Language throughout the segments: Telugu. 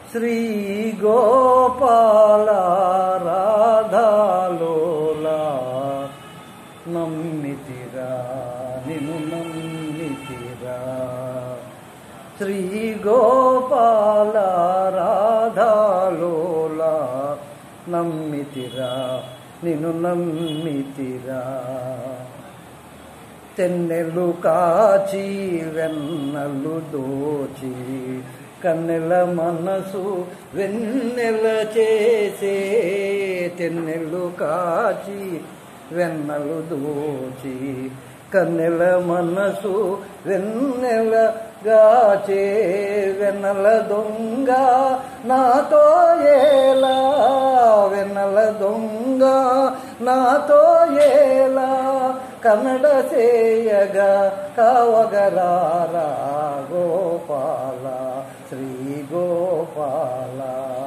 శ్రీ గోపాల రాధాలోలా నమ్మితిరా నిన్ను నమ్మితిరా శ్రీ గోపాల రాధాలోలా నమ్మితిరా నిన్ను నమ్మితిరా తెన్నెలు కాచి వెన్నలు దోచి కన్నెల మనసు వెన్నెల చేసే తెన్నెలు కాచి వెన్నలు దోచి కన్నెల మనసు వెన్నెల గాచే వెన్నెల దొంగ నాతో ఏలా వెన్నెల దొంగ నాతో ఏలా కన్నడ సేయగా కావగరారా గోపాల శ్రీ గోపాల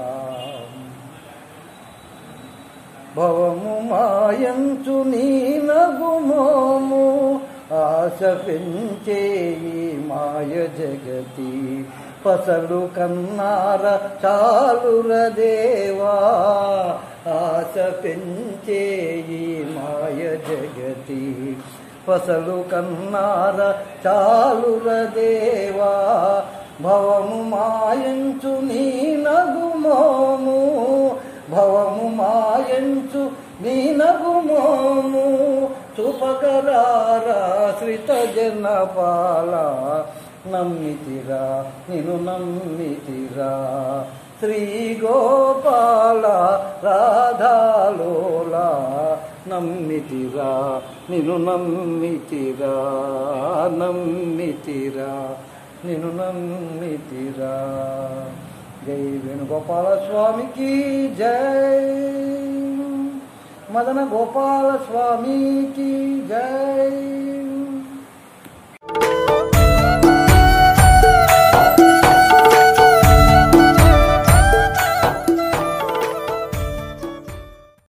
భవము మాయంచు నీ నగుమోము ఆశ పెంచే ఈ మాయ జగతి పసలు కన్నార చాలుర దేవా ఆశ పెంచే ఈ మాయ జగతి పసలు కన్నార చాలుర దేవా భవము మాయంచు నీ నగుమోము భవము మాయంచు నీ నగుమోము చూపకరారా శ్రిత జనపాల నమ్మితిరా నిన్ను నమ్మితిరా శ్రీ గోపాల రాధాలోలా నమ్మితిరా నిన్ను నమ్మితిరా నమ్మితిరా నిన్ను నమ్మితిరా జై వేణుగోపాల స్వామికి జై మదన గోపాల స్వామికి జై